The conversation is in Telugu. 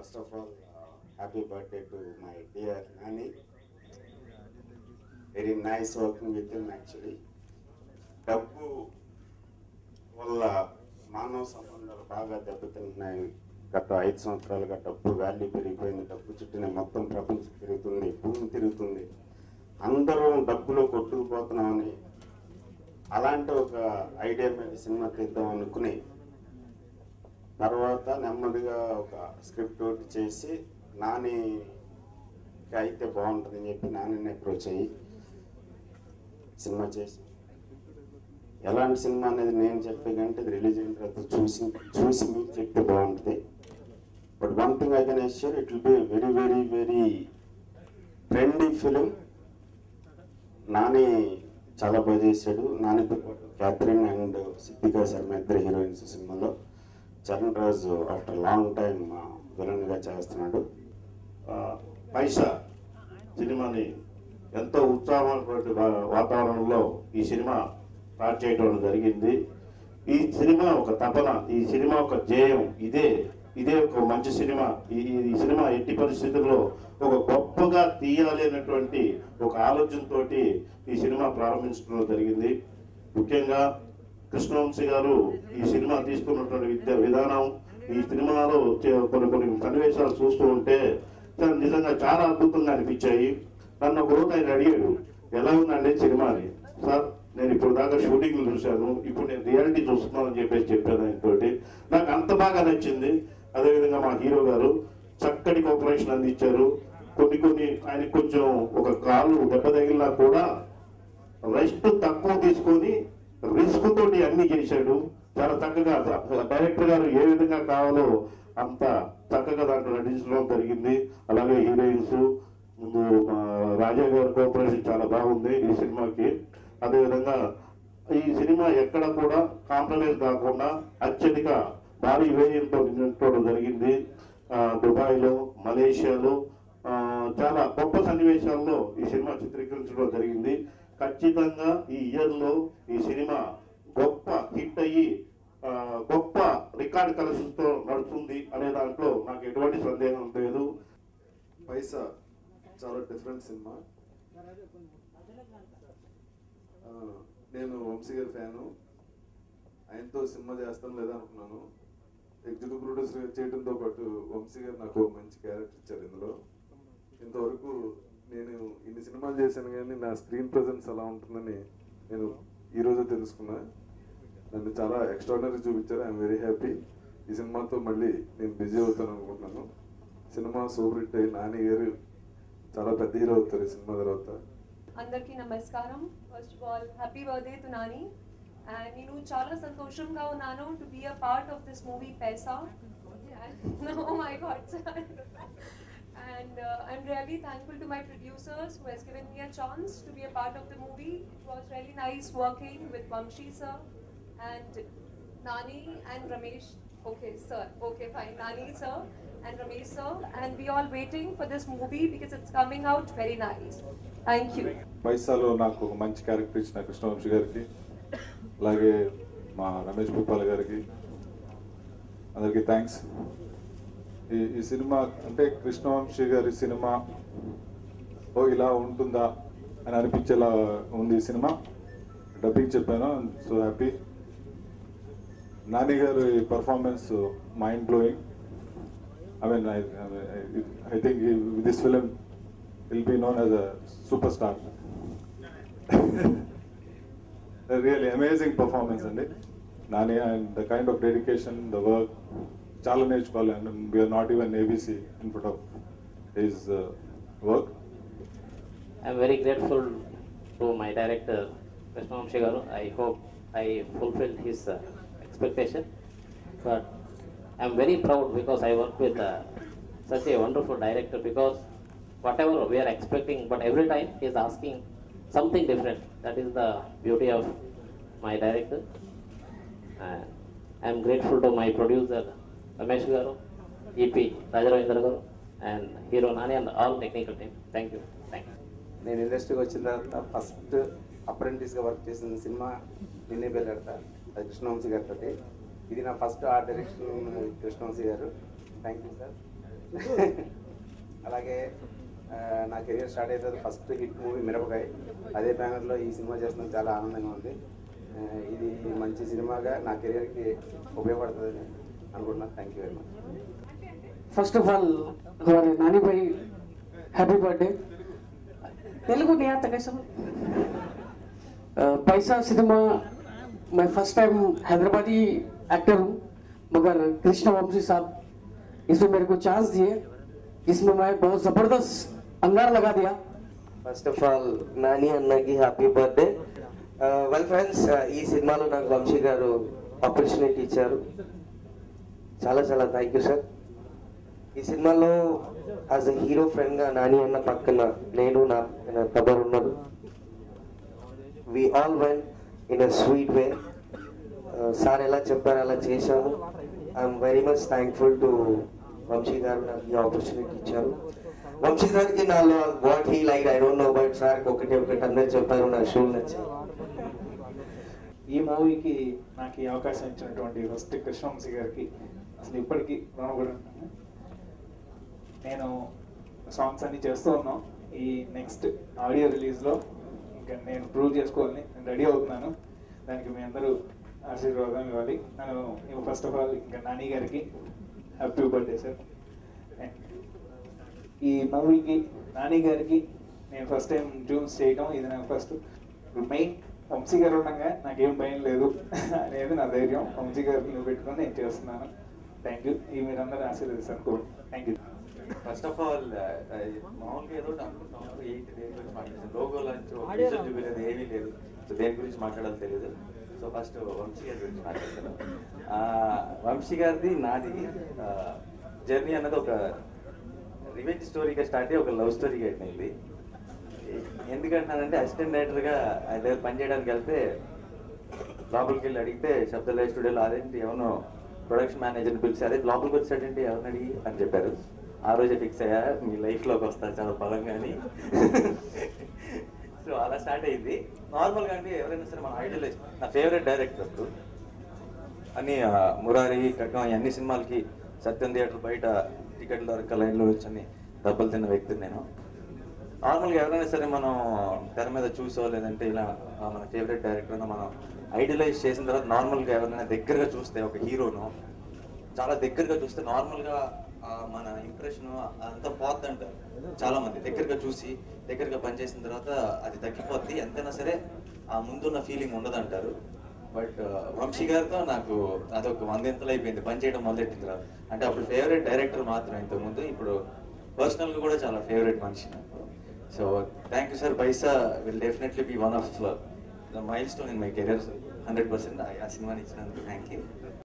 First of all happy birthday to my dear Nani very nice working with him actually డబ్బు వల్ల మానవ సంబంధాలు బాగా దెబ్బతింటున్నాయి గత ఐదు సంవత్సరాలుగా డబ్బు వాల్యూ పెరిగిపోయింది డబ్బు చుట్టూనే మొత్తం ప్రపంచం తిరుగుతుంది భూమి తిరుగుతుంది అందరూ డబ్బులో కొట్టుకుపోతున్నామని అలాంటి ఒక ఐడియా మీద సినిమా తీద్దాం అనుకుని తర్వాత నెమ్మదిగా ఒక స్క్రిప్ట్ ఒకటి చేసి నాని అయితే బాగుంటుందని చెప్పి నాని అప్రోచ్ అయ్యి సినిమా చేసి ఎలాంటి సినిమా అనేది నేను చెప్పే కంటే ఇది రిలీజ్ అయిన తర్వాత చూసి చూసి మీకు చెప్తే బాగుంటుంది but one thing I can assure it will be very very very trendy film Nani చాలా బాగా చేశాడు నానితో పాటు క్యాథరిన్ అండ్ సిద్ధికా శర్మ ఇద్దరు హీరోయిన్స్ సినిమాలో Charan Raju after long time విలన్గా చేస్తున్నాడు ఆ, పైసా సినిమాని ఎంతో ఉత్సాహమైనటువంటి వా- వాతావరణంలో ఈ సినిమా స్టార్ట్ చేయడం జరిగింది ఈ సినిమా ఒక తపన ఈ సినిమా ఒక ధ్యేయం ఇదే ఇదే ఒక మంచి సినిమా ఈ ఈ- ఈ సినిమా ఎట్టి పరిస్థితుల్లో ఒక గొప్పగా తీయాలి అనేటువంటి ఒక ఆలోచనతోటి ఈ సినిమా ప్రారంభించడం జరిగింది ముఖ్యంగా కృష్ణవంశీ గారు ఈ సినిమా తీసుకున్నటువంటి విద్య విధానం ఈ సినిమాలో చే- కొన్ని కొన్ని సన్నివేశాలు చూస్తూ ఉంటే చాలా నిజంగా చాలా అద్భుతంగా అనిపించాయి నన్ను ఒక రోజు ఆయన అడిగాడు ఎలా ఉందండి సినిమా అని సార్ నేను ఇప్పుడు దాకా షూటింగ్లు చూశాను ఇప్పుడు నేను రియాలిటీ చూస్తున్నాను అని చెప్పేసి చెప్పాను ఆయనతోటి నాకు అంత బాగా నచ్చింది అదేవిధంగా మా హీరో గారు చక్కటి కోఆపరేషన్ అందించారు కొన్ని కొన్ని ఆయనకి కొంచెం ఒక కాలు దెబ్బ తగిలినా కూడా రెస్ట్ తక్కువ తీసుకొని రిస్క్ తోటి అన్ని చేశాడు చాలా చక్కగా డైరెక్టర్ గారు ఏ విధంగా కావాలో అంత చక్కగా దాంట్లో నటించడం జరిగింది అలాగే హీరోయిన్స్ ముందు మా రాజా గారి కోఆపరేషన్ చాలా బాగుంది ఈ సినిమాకి అదేవిధంగా ఈ సినిమా ఎక్కడ కూడా కాంప్రమైజ్ కాకుండా అత్యధిక భారీ వ్యయంతో నిర్మించడం జరిగింది ఆ, దుబాయ్లో మలేషియాలో ఆ, చాలా గొప్ప సన్నివేశాల్లో ఈ సినిమా చిత్రీకరించడం జరిగింది ఖచ్చితంగా ఈ ఇయర్ లో ఈ సినిమా గొప్ప హిట్ అయ్యి ఆ, గొప్ప రికార్డ్ కలెక్షన్స్ తో నడుస్తుంది అనే దాంట్లో నాకు ఎటువంటి సందేహం లేదు పైసా చాలా డిఫరెంట్ సినిమా ఆ, నేను వంశీ గారి ఫ్యాను ఆయనతో సినిమా చేస్తాను లేదా అనుకున్నాను ఎగ్జిక్యూటివ్ ప్రొడ్యూసర్ చేయడంతో పాటు వంశీ గారు నాకు ఒక మంచి క్యారెక్టర్ ఇచ్చారు ఇందులో ఇంతవరకు నేను ఇన్ని సినిమాలు చేశాను కానీ నా స్క్రీన్ ప్రజెన్స్ ఎలా ఉంటుందని నేను ఈ రోజే తెలుసుకున్నా నన్ను చాలా ఎక్స్ట్రాడినరీ చూపించారు ఐఎమ్ వెరీ హ్యాపీ ఈ సినిమాతో మళ్ళీ నేను బిజీ అవుతాను అనుకుంటున్నాను సినిమా సూపర్ హిట్ అయ్యి నాని గారు చాలా పెద్ద హీరో అవుతారు ఈ సినిమా తర్వాత అందరికీ నమస్కారం first of all happy birthday to Nani and నేను చాలా సంతోషంగా ఉన్నాను to be a part of this movie Paisa oh my god sir and uh, I'm really thankful to my producers who has given me a chance to be a part of the movie. It was really nice working with Vamshi sir and Nani and Ramesh. Okay, sir. Okay, fine. Nani sir and Ramesh sir. And we all waiting for this movie because it's coming out very nice. Thank you. పైసాలో నాకు ఒక మంచి క్యారెక్టర్ ఇచ్చిన కృష్ణవంశీ గారికి అలాగే మా రమేష్ భూపాల్ గారికి అందరికీ థ్యాంక్స్ ఈ ఈ సినిమా అంటే కృష్ణవంశీ గారి సినిమా ఓ ఇలా ఉంటుందా అని అనిపించేలా ఉంది ఈ సినిమా డబ్బింగ్ చెప్పాను సో హ్యాపీ నాని గారి performance mind blowing I mean I think this film will be known as a superstar. a really amazing performance అండి Nani and the kind of dedication the work చాలా నేర్చుకోవాలి and we are not even ABC in front of his work I'm very grateful to my director, Krishna Garu. I hope I fulfilled his uh, expectation. But I'm very proud because I work with uh, such a wonderful director because whatever we are expecting, but every time he is asking something different. That is the beauty of my director. And I'm grateful to my producer, Ramesh Garu, EP, Rajaravindra Garu, and Hero Nani and all technical team. Thank you. Thank you. నేను ఇండస్ట్రీకి వచ్చిన తర్వాత ఫస్ట్ అప్రెంటిస్గా వర్క్ చేసిన సినిమా నిన్నే పెళ్ళాడతా అది కృష్ణవంశీ గారితో ఇది నా ఫస్ట్ ఆర్ట్ డైరెక్షన్ కృష్ణవంశీ గారు థ్యాంక్ యూ సార్ అలాగే ఆ, నా కెరియర్ స్టార్ట్ అవుతుంది ఫస్ట్ హిట్ మూవీ మిరపకాయ అదే బ్యానర్లో ఈ సినిమా చేస్తున్నాం చాలా ఆనందంగా ఉంది ఆ, ఇది మంచి సినిమాగా నా కెరియర్కి ఉపయోగపడుతుందని అనుకుంటున్నాను thank you very much first of all हमारे नानी भाई हैप्पी बर्थडे तेलुगु नहीं आता कैसा पैसा सिनेमा मैं फर्स्ट टाइम हैदराबादी एक्टर हूँ मगर कृष्ण वंशी साहब इसमें मेरे को चांस दिए जिसमें मैं बहुत ज़बरदस्त अंगार लगा दिया ఫస్ట్ ఆఫ్ ఆల్ నాని అన్నకి హ్యాపీ బర్త్డే వెల్ ఫ్రెండ్స్ ఈ సినిమాలో నాకు వంశీ గారు ఆపర్చునిటీ ఇచ్చారు చాలా చాలా థ్యాంక్ యూ సార్ ఈ సినిమాలో యాజ్ అ హీరో ఫ్రెండ్గా నాని అన్న పక్కన నేను నా పక్కన కబర్ ఉన్నారు we all went in a sweet way sir ఎలా చెప్పారు అలా చేశాము I'm very much thankful to Vamshi గారు నాకు ఈ ఆపర్చునిటీ ఇచ్చారు వంశీ సార్కి నాలో what he like I don't know but sir ఒకటి ఒకటి అందరు చెప్పారు నా షూలు నచ్చాయి ఈ మూవీకి నాకు ఈ అవకాశం ఇచ్చినటువంటి ఫస్ట్ కృష్ణవంశీ గారికి అసలు ఇప్పటికీ రుణపడి ఉంటాను నేను సాంగ్స్ అన్ని చేస్తూ ఉన్నాం ఈ నెక్స్ట్ ఆడియో రిలీజ్లో ఇంకా నేను ప్రూవ్ చేసుకోవాలని నేను రెడీ అవుతున్నాను దానికి మీ అందరూ ఆశీర్వాదం ఇవ్వాలి నేను ఫస్ట్ ఆఫ్ ఆల్ ఇంకా నాని గారికి హ్యాపీ బర్త్డే సార్ ఈ మూవీకి నాని గారికి నేను ఫస్ట్ టైం జూమ్స్ చేయడం ఇది నాకు ఫస్ట్ మెయిన్ వంశీ గారు ఉండగా నాకేం భయం లేదు అనేది నా ధైర్యం వంశీ గారిని పెట్టుకొని నేను చేస్తున్నాను థ్యాంక్ యూ ఈ మీరందరూ ఆశీర్వదిస్తారు thank you first of all మామూలుగా ఏదో ఒకటి అనుకుంటాం ఏంటి దేని గురించి మాట్లాడుతుంది లోగో లాంటి విజువల్ చూపించేది ఏమీ లేదు సో దేని గురించి మాట్లాడాలో తెలియదు సో ఫస్ట్ వంశీ గారి గురించి మాట్లాడతాను ఆ, వంశీ గారిది నాది జర్నీ అన్నది ఒక రివెంజ్ స్టోరీగా స్టార్ట్ అయ్యి ఒక లవ్ స్టోరీగా అయిపోయింది ఎందుకంటున్నానంటే అసిస్టెంట్ డైరెక్టర్గా ఆయన దగ్గర పనిచేయడానికి వెళ్తే లోపలికి వెళ్ళి అడిగితే శబ్దలయ స్టూడియోలో అదేంటి ఎవనో ప్రొడక్షన్ మేనేజర్ని పిలిచి అదే లోపలికి వచ్చాడంటే ఎవరిని అడిగి అని చెప్పారు ఆ రోజే ఫిక్స్ అయ్యా మీ లైఫ్లోకి వస్తా చాలా బలంగా అని సో అలా స్టార్ట్ అయింది నార్మల్గా అంటే ఎవరైనా సరే మన ఐడల్ నా ఫేవరెట్ డైరెక్టర్ అప్పుడు అన్ని ఆ, మురారి కక్కం ఈ అన్ని సినిమాలకి సత్యం థియేటర్ బయట టికెట్ల దొరక లైన్లో వచ్చి డబ్బులు తిన్న వ్యక్తిని నేను నార్మల్గా ఎవరైనా సరే మనం తెర మీద చూసో లేదంటే ఇలా ఆ, మన ఫేవరెట్ డైరెక్టర్ మనం ఐడియలైజ్ చేసిన తర్వాత నార్మల్గా ఎవరైనా దగ్గరగా చూస్తే ఒక హీరోను చాలా దగ్గరగా చూస్తే నార్మల్గా ఆ, మన ఇంప్రెషన్ అంతా పోద్దంట చాలా మంది దగ్గరగా చూసి దగ్గరగా పనిచేసిన తర్వాత అది తగ్గిపోద్ది ఎంతైనా సరే ఆ ముందున్న ఫీలింగ్ ఉండదంటారు బట్ వంశీ గారితో నాకు అదొక వందెంతలు అయిపోయింది పనిచేయడం మొదలెట్టిన తర్వాత అంటే అప్పుడు ఫేవరెట్ డైరెక్టర్ మాత్రం ఇంతకుముందు ఇప్పుడు పర్సనల్గా కూడా చాలా ఫేవరెట్ మనిషి నాకు so thank you sir Paisa will definitely be one of the milestone in my career hundred percent ఆ సినిమాని ఇచ్చినందుకు థ్యాంక్ యూ